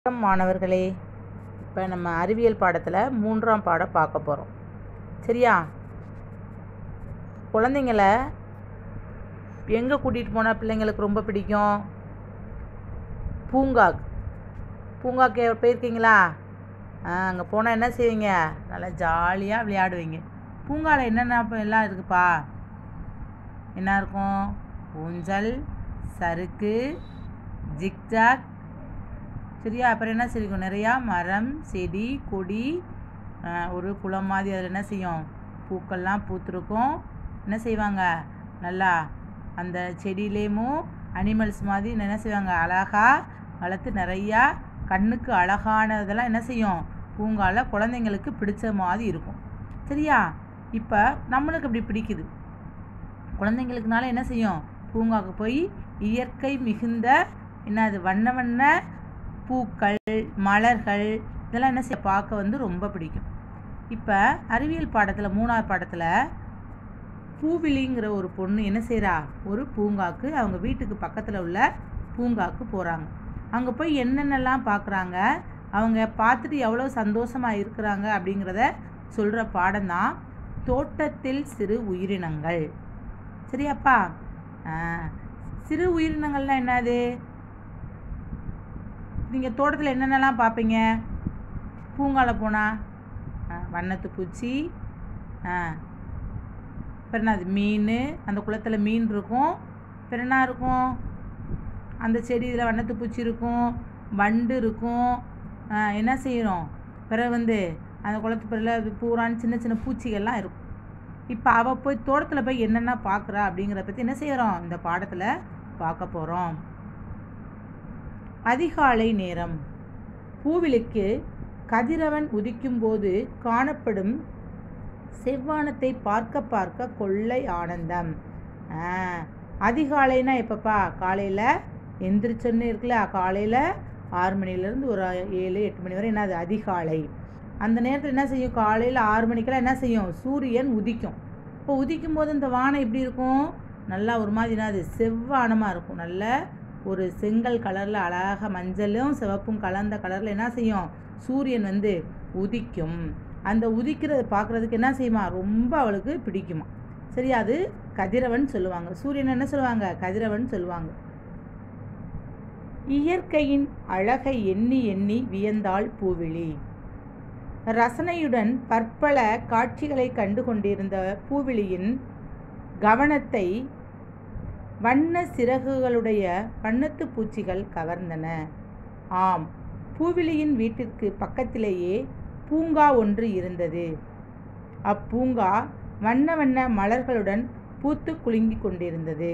வணக்கம் மாணவர்களே இப்போ நம்ம அறிவியல் பாடத்தில் மூன்றாம் பாடம் பார்க்க போகிறோம் சரியா குழந்தைங்கள எங்கே கூட்டிகிட்டு போனால் பிள்ளைங்களுக்கு ரொம்ப பிடிக்கும் பூங்காக்கு பூங்காக்கு போயிருக்கீங்களா ஆ அங்கே போனால் என்ன செய்வீங்க நல்லா ஜாலியாக விளையாடுவீங்க பூங்காவில் என்னென்ன இப்போ எல்லாம் இருக்குப்பா என்ன இருக்கும் ஊஞ்சல் சறுக்கு ஜிக்ஜாக் சரியா அப்புறம் என்ன செய்யும் நிறையா மரம் செடி கொடி ஆஹ், ஒரு குளம் மாதிரி அதில் என்ன செய்யும் பூக்கள்லாம் பூத்திருக்கும் என்ன செய்வாங்க நல்லா அந்த செடியிலேயும் அனிமல்ஸ் மாதிரி என்ன செய்வாங்க அழகா வளர்த்து நிறையா கண்ணுக்கு அழகானதெல்லாம் என்ன செய்யும் பூங்கால குழந்தைங்களுக்கு பிடிச்ச மாதிரி இருக்கும் சரியா இப்போ நம்மளுக்கு இப்படி பிடிக்குது குழந்தைங்களுக்குனால என்ன செய்யும் பூங்காவுக்கு போய் இயற்கை மிகுந்த என்னது வண்ண வண்ண பூக்கள் மலர்கள் இதெல்லாம் என்ன செய்ய பார்க்க வந்து ரொம்ப பிடிக்கும் இப்போ அறிவியல் பாடத்தில் மூணாவது பாடத்தில் பூவிலிங்கிற ஒரு பொண்ணு என்ன செய்கிறா ஒரு பூங்காக்கு அவங்க வீட்டுக்கு பக்கத்தில் உள்ள பூங்காக்கு போகிறாங்க அங்கே போய் என்னென்னலாம் பார்க்குறாங்க அவங்க பார்த்துட்டு எவ்வளோ சந்தோஷமாக இருக்கிறாங்க அப்படிங்கிறத சொல்கிற பாடம் தான் தோட்டத்தில் சிறு உயிரினங்கள் சரியாப்பா ஆ, சிறு உயிரினங்கள்லாம் என்னது நீங்கள் தோட்டத்தில் என்னென்னலாம் பார்ப்பீங்க பூங்கால போனால் வண்ணத்து பூச்சி ஆ அப்புறம் என்னது மீன் அந்த குளத்தில் மீன் இருக்கும் அப்புறம் என்ன இருக்கும் அந்த செடி இதில் வண்ணத்து பூச்சி இருக்கும் வண்டு இருக்கும் ஆ, என்ன செய்யணும் பிறகு வந்து அந்த குளத்து பிறகு பூரான் சின்ன சின்ன பூச்சிகள்லாம் இருக்கும் இப்போ அவள் போய் தோட்டத்தில் போய் என்னென்ன பார்க்குறா அப்படிங்கிறத பற்றி என்ன செய்கிறோம் இந்த பாடத்தில் பார்க்க போகிறோம் அதிகாலை நேரம் பூவிலுக்கு கதிரவன் உதிக்கும்போது காணப்படும் செவ்வானத்தை பார்க்க பார்க்க கொள்ளை ஆனந்தம் ஆ, அதிகாலைனா எப்பப்பா காலையில் எந்திரிச்சோன்னு இருக்குல்ல காலையில் ஆறு மணிலேருந்து ஒரு ஏழு எட்டு மணி வரை என்னது அதிகாலை அந்த நேரத்தில் என்ன செய்யும் காலையில் ஆறு மணிக்கெல்லாம் என்ன செய்யும் சூரியன் உதிக்கும் இப்போ உதிக்கும் போது இந்த வானம் எப்படி இருக்கும் நல்லா ஒரு மாதிரி என்னது செவ்வானமாக இருக்கும் நல்ல ஒரு செங்கல் கலரில் அழகாக மஞ்சளும் சிவப்பும் கலந்த கலரில் என்ன செய்யும் சூரியன் வந்து உதிக்கும் அந்த உதிக்கிறத பார்க்குறதுக்கு என்ன செய்யுமா ரொம்ப அவளுக்கு பிடிக்குமா சரி அது கதிரவன் சொல்லுவாங்க சூரியன் என்ன சொல்லுவாங்க கதிரவன் சொல்லுவாங்க இயற்கையின் அழகை எண்ணி எண்ணி வியந்தாள் பூவிழி ரசனையுடன் பற்பல காட்சிகளை கண்டு கொண்டிருந்த பூவிழியின் கவனத்தை வண்ண சிறகுகளுடைய வண்ணத்து பூச்சிகள் கவர்ந்தன ஆம் பூவிழியின் வீட்டிற்கு பக்கத்திலேயே பூங்கா ஒன்று இருந்தது அப்பூங்கா வண்ண வண்ண மலர்களுடன் பூத்து குலுங்கிக் கொண்டிருந்தது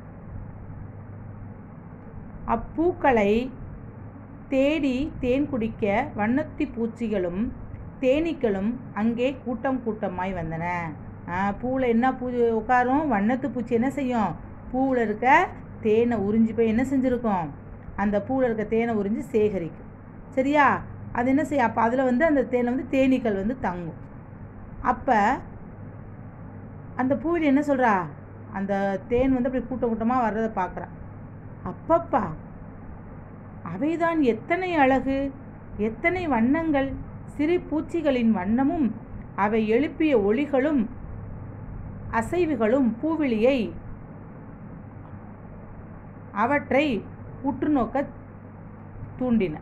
அப்பூக்களை தேடி தேன் குடிக்க வண்ணத்தி பூச்சிகளும் தேனீக்களும் அங்கே கூட்டம் கூட்டமாய் வந்தன ஆ, பூவில் என்ன பூ உட்காரும் வண்ணத்து பூச்சி என்ன செய்யும் பூவில் இருக்க தேனை உறிஞ்சி போய் என்ன செஞ்சுருக்கும் அந்த பூவில் இருக்க தேனை உறிஞ்சி சேகரிக்கும் சரியா அது என்ன செய்யும் அப்போ அதில் வந்து அந்த தேனை வந்து தேனீக்கள் வந்து தங்கும் அப்போ அந்த பூவில் என்ன சொல்கிறா அந்த தேன் வந்து அப்படி கூட்டம் கூட்டமாக வர்றதை பார்க்குறா அப்பப்பா அவைதான் எத்தனை அழகு எத்தனை வண்ணங்கள் சிறு பூச்சிகளின் வண்ணமும் அவை எழுப்பிய ஒளிகளும் அசைவுகளும் பூவிழியை அவற்றை உற்று நோக்க தூண்டின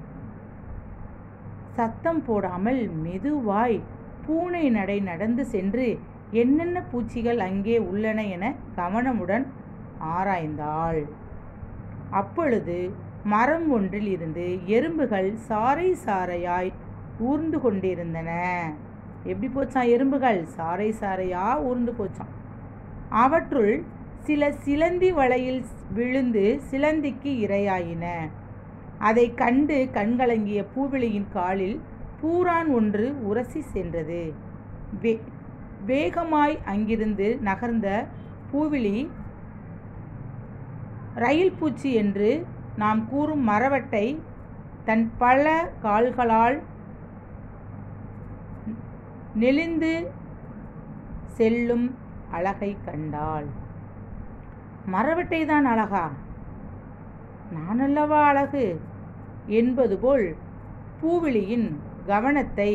சத்தம் போடாமல் மெதுவாய் பூனை நடை நடந்து சென்று என்னென்ன பூச்சிகள் அங்கே உள்ளன என கவனமுடன் ஆராய்ந்தாள் அப்பொழுது மரம் ஒன்றில் இருந்து எறும்புகள் சாறை சாறையாய் ஊர்ந்து கொண்டிருந்தன எப்படி போச்சான் எறும்புகள் சாறை சாறையா ஊர்ந்து போச்சான் அவற்றுள் சில சிலந்தி வலையில் விழுந்து சிலந்திக்கு இரையாயின அதை கண்டு கண்கலங்கிய பூவிழியின் காலில் பூரான் ஒன்று உரசி சென்றது வே வேகமாய் அங்கிருந்து நகர்ந்த பூவிழி ரயில் பூச்சி என்று நாம் கூறும் மரவட்டை தன் பல கால்களால் நெளிந்து செல்லும் அழகை கண்டாள் மரவட்டை தான் அழகா நான் அல்லவா அழகு என்பது போல் பூவிழியின் கவனத்தை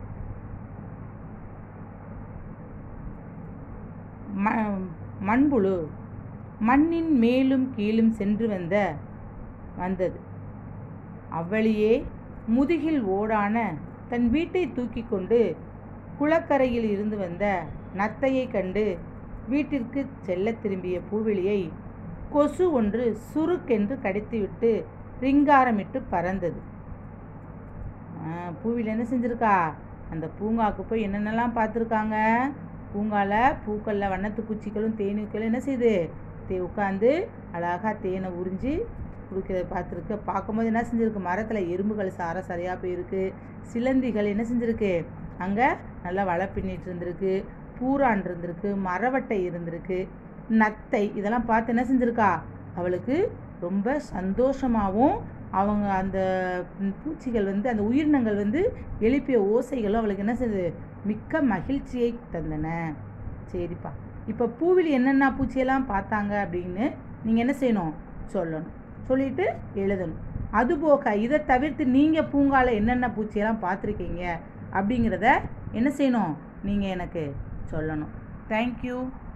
ம மண்புழு மண்ணின் மேலும் கீழும் சென்று வந்த வந்தது அவ்வழியே முதுகில் ஓடான தன் வீட்டை தூக்கி கொண்டு குளக்கரையில் இருந்து வந்த நத்தையை கண்டு வீட்டிற்கு செல்லத் திரும்பிய பூவிழியை கொசு ஒன்று சுருக்கென்று கடித்துவிட்டு ரிங்காரமிட்டு பறந்தது பூவியில் என்ன செஞ்சுருக்கா அந்த பூங்காவுக்கு போய் என்னென்னலாம் பார்த்துருக்காங்க பூங்காவில் பூக்களில் வண்ணத்து பூச்சிகளும் தேனீக்களும் என்ன செய்யுது தே உட்காந்து அழகாக தேனை உறிஞ்சி குடிக்கிறத பார்த்துருக்கு பார்க்கும்போது என்ன செஞ்சுருக்கு மரத்தில் எறும்புகள் சார சரியாக போயிருக்கு சிலந்திகள் என்ன செஞ்சுருக்கு அங்கே நல்லா வலை பின்னிட்டு இருந்திருக்கு பூரான் இருந்திருக்கு மரவட்டை இருந்திருக்கு நத்தை இதெல்லாம் பார்த்து என்ன செஞ்சுருக்கா அவளுக்கு ரொம்ப சந்தோஷமாகவும் அவங்க அந்த பூச்சிகள் வந்து அந்த உயிரினங்கள் வந்து எழுப்பிய ஓசைகளும் அவளுக்கு என்ன செய்யுது மிக்க மகிழ்ச்சியை தந்தன சரிப்பா இப்போ பூவில் என்னென்ன பூச்சியெல்லாம் பார்த்தாங்க அப்படின்னு நீங்கள் என்ன செய்யணும் சொல்லணும் சொல்லிட்டு எழுதணும் அதுபோக இதை தவிர்த்து நீங்கள் பூங்கால என்னென்ன பூச்சியெல்லாம் பார்த்துருக்கீங்க அப்படிங்கிறத என்ன செய்யணும் நீங்கள் எனக்கு சொல்லணும் தேங்க்யூ